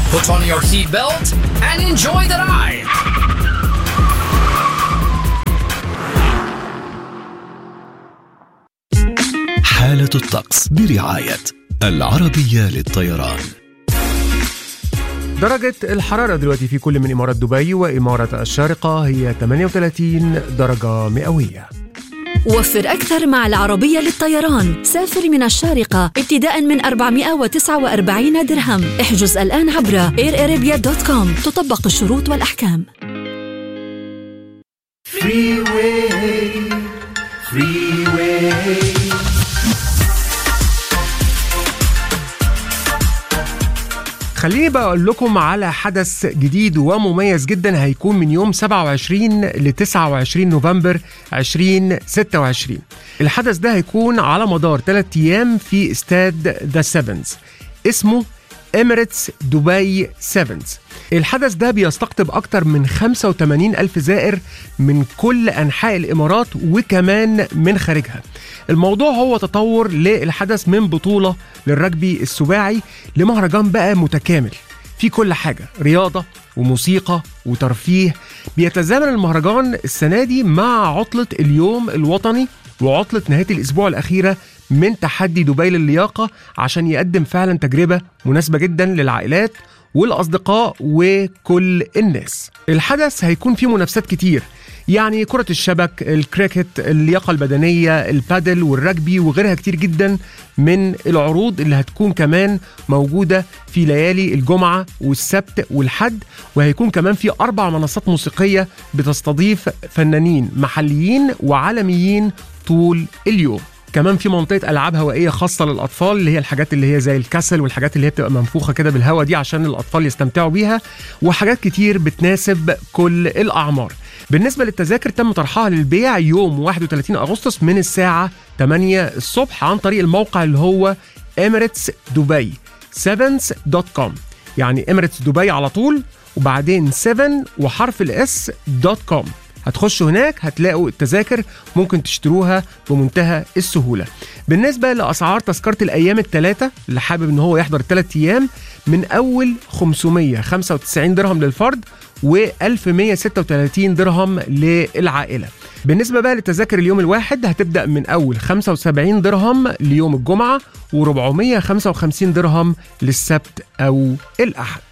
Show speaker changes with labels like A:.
A: Put on your seatbelt and enjoy the ride.
B: حالة الطقس برعاية العربية للطيران
C: درجة الحرارة دلوقتي في كل من إمارات دبي وإمارة الشارقة هي 38 درجة مئوية
D: وفر أكثر مع العربية للطيران سافر من الشارقة ابتداء من 449 درهم احجز الآن عبر airarabia.com تطبق الشروط والأحكام
C: خليني بقى أقول لكم على حدث جديد ومميز جدا هيكون من يوم 27 ل 29 نوفمبر 2026 الحدث ده هيكون على مدار 3 أيام في استاد ذا سيفنز اسمه اميريتس دبي سيفنز الحدث ده بيستقطب أكتر من 85 ألف زائر من كل أنحاء الإمارات وكمان من خارجها الموضوع هو تطور للحدث من بطولة للرجبي السباعي لمهرجان بقى متكامل في كل حاجة رياضة وموسيقى وترفيه بيتزامن المهرجان السنة دي مع عطلة اليوم الوطني وعطلة نهاية الأسبوع الأخيرة من تحدي دبي للياقة عشان يقدم فعلا تجربة مناسبة جدا للعائلات والأصدقاء وكل الناس الحدث هيكون فيه منافسات كتير يعني كرة الشبك الكريكت اللياقة البدنية البادل والرجبي وغيرها كتير جدا من العروض اللي هتكون كمان موجودة في ليالي الجمعة والسبت والحد وهيكون كمان في أربع منصات موسيقية بتستضيف فنانين محليين وعالميين طول اليوم كمان في منطقه العاب هوائيه خاصه للاطفال اللي هي الحاجات اللي هي زي الكسل والحاجات اللي هي بتبقى منفوخه كده بالهواء دي عشان الاطفال يستمتعوا بيها وحاجات كتير بتناسب كل الاعمار بالنسبه للتذاكر تم طرحها للبيع يوم 31 اغسطس من الساعه 8 الصبح عن طريق الموقع اللي هو اميريتس دبي 7.com يعني اميريتس دبي على طول وبعدين 7 وحرف الاس دوت كوم هتخشوا هناك هتلاقوا التذاكر ممكن تشتروها بمنتهى السهوله بالنسبه لاسعار تذكره الايام الثلاثه اللي حابب ان هو يحضر الثلاث ايام من اول 595 درهم للفرد و1136 درهم للعائله بالنسبة بقى للتذاكر اليوم الواحد هتبدأ من أول 75 درهم ليوم الجمعة و455 درهم للسبت أو الأحد